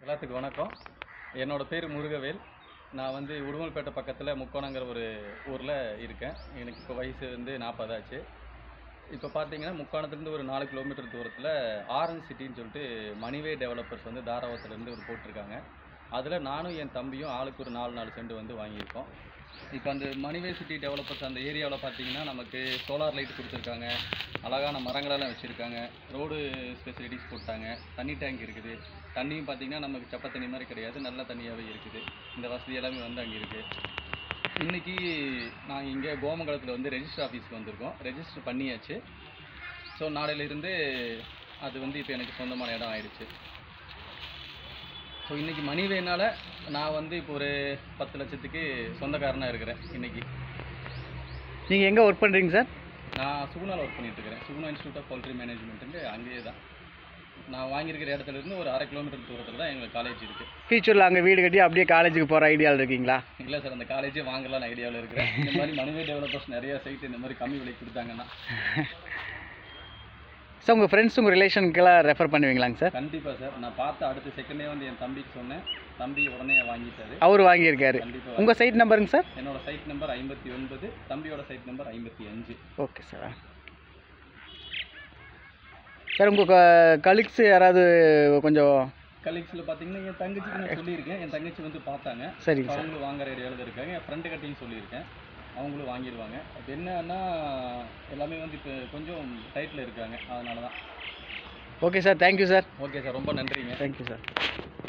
எல்லாத்துக்கும் வணக்கம் என்னோட பேர் முருகவேல் நான் வந்து உடுமல்பேட்டை பக்கத்தில் முக்கோணங்கிற ஒரு ஊரில் இருக்கேன் எனக்கு இப்போ வயசு வந்து நாற்பதாச்சு இப்போ பார்த்தீங்கன்னா முக்கோணத்துலேருந்து ஒரு நாலு கிலோமீட்டர் தூரத்தில் ஆரஞ்ச் சிட்டின்னு சொல்லிட்டு மணிவே டெவலப்பர்ஸ் வந்து தாராவரத்துலேருந்து ஒரு போட்டிருக்காங்க அதில் நானும் என் தம்பியும் ஆளுக்கு ஒரு நாலு நாலு சென்ட் வந்து வாங்கியிருக்கோம் இப்போ அந்த மணிவே சிட்டி டெவலப்பர்ஸ் அந்த ஏரியாவில் பார்த்தீங்கன்னா நமக்கு சோலார் லைட் கொடுத்துருக்காங்க அழகான மரங்களெல்லாம் வச்சுருக்காங்க ரோடு ஃபெசிலிட்டிஸ் போட்டாங்க தண்ணி டேங்க் இருக்குது தண்ணியும் பார்த்தீங்கன்னா நமக்கு சப்ப தண்ணி மாதிரி கிடையாது நல்ல தண்ணியாகவே இருக்குது இந்த வசதி எல்லாமே வந்து அங்கே இருக்குது இன்னைக்கு நான் இங்கே கோமங்கலத்தில் வந்து ரெஜிஸ்டர் ஆஃபீஸ்க்கு வந்திருக்கோம் ரெஜிஸ்டர் பண்ணியாச்சு ஸோ நாளையிலிருந்து அது வந்து இப்போ எனக்கு சொந்தமான இடம் ஆயிடுச்சு ஸோ இன்னைக்கு மணிவேனால நான் வந்து இப்போ ஒரு பத்து லட்சத்துக்கு சொந்தக்காரனாக இருக்கிறேன் இன்னைக்கு நீங்கள் எங்கே ஒர்க் பண்ணுறீங்க சார் நான் சுகுணாவில் ஒர்க் பண்ணிட்டு இருக்கிறேன் சுகுணா இன்ஸ்டியூட் ஆஃப் பவுல்ட்ரி மேனேஜ்மெண்ட்டுங்க அங்கேயே தான் நான் வாங்கியிருக்கிற இடத்துல இருந்து ஒரு அரை கிலோமீட்டர் தூரத்தில் தான் எங்களுக்கு காலேஜ் இருக்குது ஃபியூச்சரில் அங்கே வீடு கட்டி அப்படியே காலேஜுக்கு போகிற ஐடியாவில் இருக்கீங்களா இல்லை சார் அந்த காலேஜே வாங்கலாம்னு ஐடியாவில் இருக்கிறேன் இந்த மாதிரி மனுவே டெவலப்பர்ஸ் நிறைய சைட் இந்த மாதிரி கம்மி விலைக்கு கொடுத்தாங்கன்னா சார் உங்கள் ஃப்ரெண்ட்ஸ் உங்கள் ரிலேஷனுக்கெல்லாம் ரெஃபர் பண்ணுவீங்களாங்க சார் கண்டிப்பாக சார் நான் பார்த்து அடுத்த செகண்டே வந்து என் தம்பிக்கு சொன்னேன் தம்பி உடனே வாங்கிட்டாரு அவர் வாங்கியிருக்காரு கண்டிப்பாக உங்கள் சைட் நம்பருங்க சார் என்னோட சைட் நம்பர் ஐம்பத்தி ஒன்பது தம்பியோட சைட் நம்பர் ஐம்பத்தி அஞ்சு ஓகே சார் சார் உங்கள் கலிக்ஸ் யாராவது கொஞ்சம் கலெக்ஷனில் பார்த்தீங்கன்னா என் தங்கச்சிக்கு நான் சொல்லியிருக்கேன் என் தங்கச்சி வந்து பார்த்தாங்க சரிங்க சார் அவங்களும் வாங்குற ஐடியாவில் இருக்காங்க என் ஃப்ரெண்டு கட்டியும் சொல்லியிருக்கேன் அவங்களும் வாங்கிடுவாங்க இப்போ என்னன்னா எல்லாமே வந்து இப்போ கொஞ்சம் டைட்டில் இருக்காங்க அதனால தான் okay sir thank you sir okay sir ரொம்ப நன்றிங்க தேங்க்யூ சார்